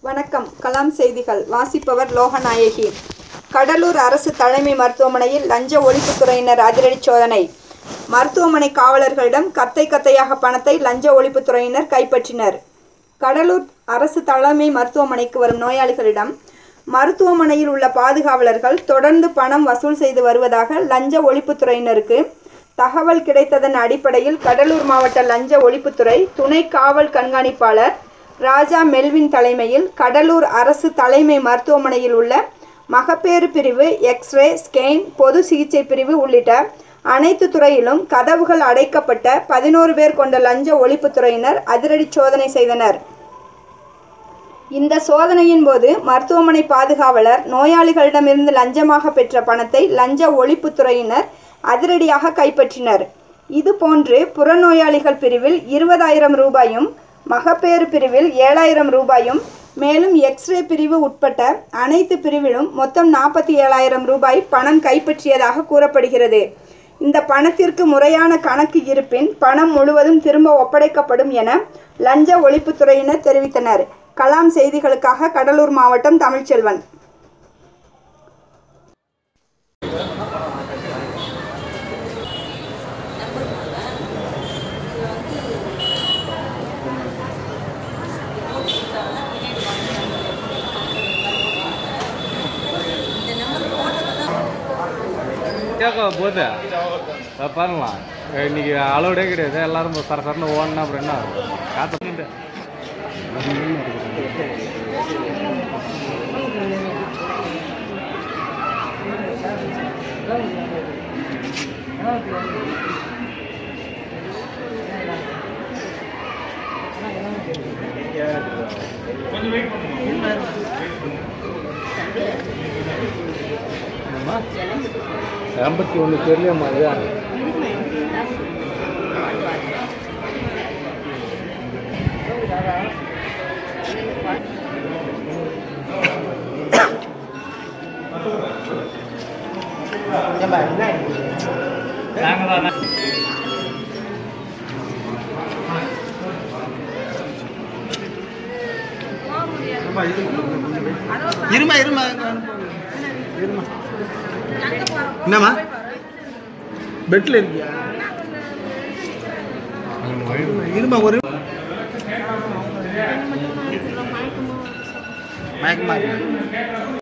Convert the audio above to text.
வணக்கம் கலாம் செய்திகள் வாசிப்பவர் லோகநாயகி கடலூர் அரசு தலைமை மருத்துவமனையில் லஞ்ச ஒழிப்புத்துறையினர் அதிரடி சோதனை மருத்துவமனை காவலர்களிடம் கத்தை கத்தையாக பணத்தை லஞ்ச ஒழிப்புத்துறையினர் கைப்பற்றினர் கடலூர் அரசு தலைமை மருத்துவமனைக்கு வரும் நோயாளிகளிடம் மருத்துவமனையில் உள்ள பாதுகாவலர்கள் தொடர்ந்து பணம் வசூல் செய்து வருவதாக லஞ்ச ஒழிப்புத்துறையினருக்கு தகவல் கிடைத்ததன் அடிப்படையில் கடலூர் மாவட்ட லஞ்ச ஒழிப்புத்துறை துணை காவல் கண்காணிப்பாளர் ராஜா மெல்வின் தலைமையில் கடலூர் அரசு தலைமை மருத்துவமனையில் உள்ள மகப்பேறு பிரிவு எக்ஸ்ரே ஸ்கேன் பொது சிகிச்சை பிரிவு உள்ளிட்ட அனைத்து துறையிலும் கதவுகள் அடைக்கப்பட்ட பதினோரு பேர் கொண்ட லஞ்ச ஒழிப்புத்துறையினர் அதிரடி சோதனை செய்தனர் இந்த சோதனையின் போது மருத்துவமனை பாதுகாவலர் நோயாளிகளிடமிருந்து லஞ்சமாக பெற்ற பணத்தை லஞ்ச ஒழிப்புத்துறையினர் அதிரடியாக கைப்பற்றினர் இதுபோன்று புறநோயாளிகள் பிரிவில் இருபதாயிரம் ரூபாயும் மகப்பேறு பிரிவில் ஏழாயிரம் ரூபாயும் மேலும் எக்ஸ்ரே பிரிவு உட்பட்ட அனைத்து பிரிவிலும் மொத்தம் நாற்பத்தி ஏழாயிரம் ரூபாய் பணம் கைப்பற்றியதாக கூறப்படுகிறது இந்த பணத்திற்கு முறையான கணக்கு இருப்பின் பணம் முழுவதும் திரும்ப ஒப்படைக்கப்படும் என லஞ்ச ஒழிப்புத்துறையினர் தெரிவித்தனர் கலாம் செய்திகளுக்காக கடலூர் மாவட்டம் தமிழ்ச்செல்வன் கேட்க போது அஹ் பண்ணலாம் அஹ் இன்னைக்கு அளவுடே கிடையாது எல்லாரும் சர சரன்னு ஓடனா அப்புறம் என்ன ஆகும்? காத்து எண்பத்தி ஒன்று தெரியலையம்மா இது இருமா இருமா என்னம்மா பெட்ல இருக்கியா இருமா ஒரு மயக்கமா இருக்கு